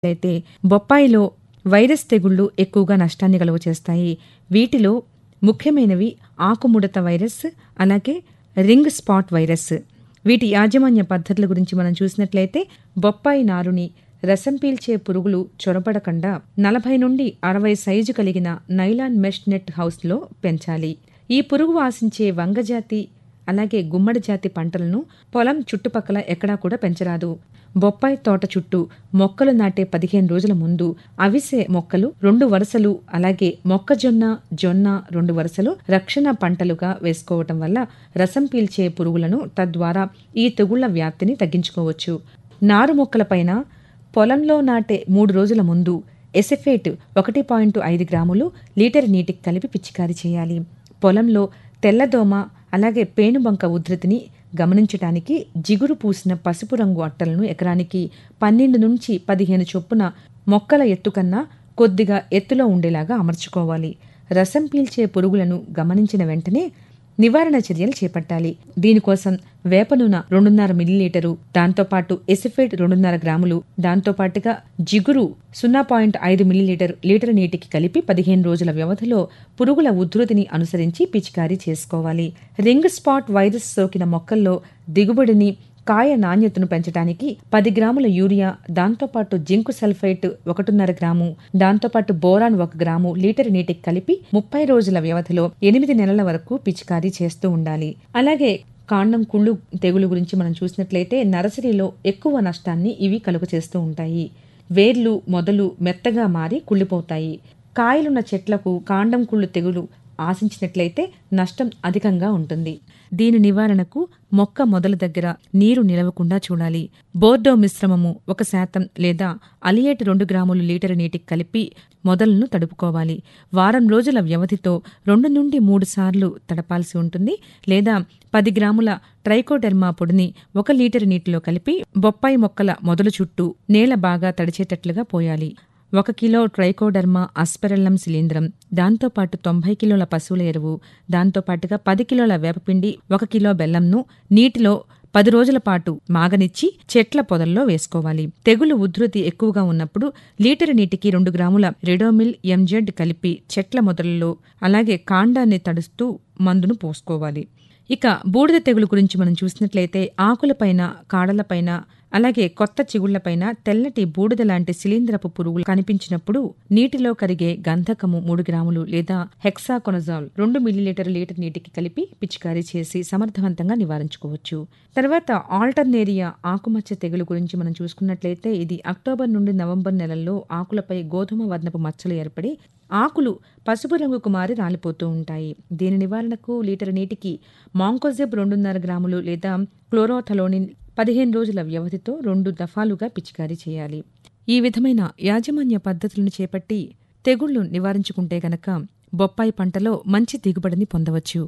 అయితే బొప్పాయిలో వైరస్ తెగుళ్లు ఎక్కువగా నష్టాన్ని కలుగ చేస్తాయి వీటిలో ముఖ్యమైనవి ఆకుముడత వైరస్ అలాగే రింగ్ స్పాట్ వైరస్ వీటి యాజమాన్య పద్ధతుల గురించి మనం చూసినట్లయితే బొప్పాయి నారుని రసం పీల్చే పురుగులు చొరబడకుండా నలభై నుండి అరవై సైజు కలిగిన నైలాన్ మెష్ నెట్ హౌస్లో పెంచాలి ఈ పురుగు ఆశించే వంగజాతి అలాగే గుమ్మడి జాతి పంటలను పొలం చుట్టుపక్కల ఎక్కడా కూడా పెంచరాదు బొప్పాయి తోట చుట్టూ మొక్కలు నాటే పదిహేను రోజుల ముందు అవిసె మొక్కలు రెండు వరుసలు అలాగే మొక్కజొన్న జొన్న రెండు వరుసలు రక్షణ పంటలుగా వేసుకోవటం వల్ల రసం పీల్చే పురుగులను తద్వారా ఈ తెగుళ్ల వ్యాప్తిని తగ్గించుకోవచ్చు నారు మొక్కలపైన పొలంలో నాటే మూడు రోజుల ముందు ఎసెఫేట్ ఒకటి పాయింట్ ఐదు గ్రాములు లీటర్ నీటికి కలిపి పిచికారీ చేయాలి పొలంలో తెల్లదోమ అలాగే పేనుబంక ఉధృతిని గమనించటానికి జిగురు పూసిన పసుపు రంగు అట్టలను ఎకరానికి పన్నెండు నుంచి పదిహేను చొప్పున మొక్కల ఎత్తు కన్నా కొద్దిగా ఎత్తులో ఉండేలాగా అమర్చుకోవాలి రసం పీల్చే పురుగులను గమనించిన వెంటనే నివారణ చర్యలు చేపట్టాలి దీనికోసం వేప నూనె రెండున్నర మిల్లీలీటరు దాంతోపాటు ఎసిఫేట్ రెండున్నర గ్రాములు దాంతోపాటుగా జిగురు సున్నా పాయింట్ ఐదు మిల్లీలీటర్ లీటర్ నీటికి కలిపి పదిహేను రోజుల వ్యవధిలో పురుగుల ఉధృతిని అనుసరించి పిచికారీ చేసుకోవాలి రింగ్ స్పాట్ వైరస్ సోకిన మొక్కల్లో దిగుబడిని కాయ నాణ్యతను పెంచడానికి పది గ్రాముల యూరియా దాంతోపాటు జింకు సల్ఫైట్ ఒకటిన్నర గ్రాము దాంతోపాటు బోరాన్ ఒక గ్రాము లీటర్ నీటికి కలిపి ముప్పై రోజుల వ్యవధిలో ఎనిమిది నెలల వరకు పిచికారీ చేస్తూ ఉండాలి అలాగే కాండం కుళ్ళు తెగులు గురించి మనం చూసినట్లయితే నర్సరీలో ఎక్కువ నష్టాన్ని ఇవి కలుగ చేస్తూ ఉంటాయి వేర్లు మొదలు మెత్తగా మారి కుళ్ళిపోతాయి కాయలున్న చెట్లకు కాండం కుళ్ళు తెగులు ఆశించినట్లయితే నష్టం అధికంగా ఉంటుంది దీని నివారణకు మొక్క మొదల దగ్గర నీరు నిలవకుండా చూడాలి బోర్డో మిశ్రమము ఒక శాతం లేదా అలియేట్ రెండు గ్రాములు లీటర్ నీటికి కలిపి మొదలను తడుపుకోవాలి వారం రోజుల వ్యవధితో రెండు నుండి మూడు సార్లు తడపాల్సి ఉంటుంది లేదా పది గ్రాముల ట్రైకోడెర్మా పొడిని ఒక లీటర్ నీటిలో కలిపి బొప్పాయి మొక్కల మొదలు చుట్టూ నేల బాగా తడిచేటట్లుగా పోయాలి ఒక కిలో ట్రైకోడర్మా అస్పెరల్లం శిలీంద్రం దాంతోపాటు తొంభై కిలోల పశువుల ఎరువు దాంతోపాటుగా పది కిలోల వేపపిండి ఒక కిలో బెల్లంను నీటిలో పది రోజుల పాటు మాగనిచ్చి చెట్ల పొదల్లో వేసుకోవాలి తెగులు ఉధృతి ఎక్కువగా ఉన్నప్పుడు లీటర్ నీటికి రెండు గ్రాముల రెడోమిల్ ఎంజెడ్ కలిపి చెట్ల మొదలలో అలాగే కాండాన్ని తడుస్తూ మందును పోసుకోవాలి ఇక బూడిద తెగులు గురించి మనం చూసినట్లయితే ఆకులపైన కాడలపైన అలాగే కొత్త చిగుళ్లపైన తెల్లటి బూడిద లాంటి శిలీంద్రపు పురుగులు కనిపించినప్పుడు నీటిలో కరిగే గంధకము మూడు గ్రాములు లేదా హెక్సాకొనజాల్ రెండు మిల్లీలీటర్ లీటర్ నీటికి కలిపి పిచికారీ చేసి సమర్థవంతంగా నివారించుకోవచ్చు తర్వాత ఆల్టర్నేరియా ఆకుమచ్చ తెగులు గురించి మనం చూసుకున్నట్లయితే ఇది అక్టోబర్ నుండి నవంబర్ నెలల్లో ఆకులపై గోధుమ వర్ణపు మచ్చలు ఏర్పడి ఆకులు పసుపు రంగుకు మారి రాలిపోతూ ఉంటాయి దీని నివారణకు లీటర్ నీటికి మాంకోజెబ్ రెండున్నర గ్రాములు లేదా క్లోరోథలోనిన్ పదిహేను రోజుల వ్యవధితో రెండు దఫాలుగా పిచికారీ చేయాలి ఈ విధమైన యాజమాన్య పద్ధతులను చేపట్టి తెగుళ్లు నివారించుకుంటే గనక బొప్పాయి పంటలో మంచి దిగుబడిని పొందవచ్చు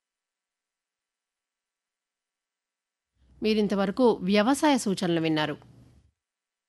మీరింతవరకు వ్యవసాయ సూచనలు విన్నారు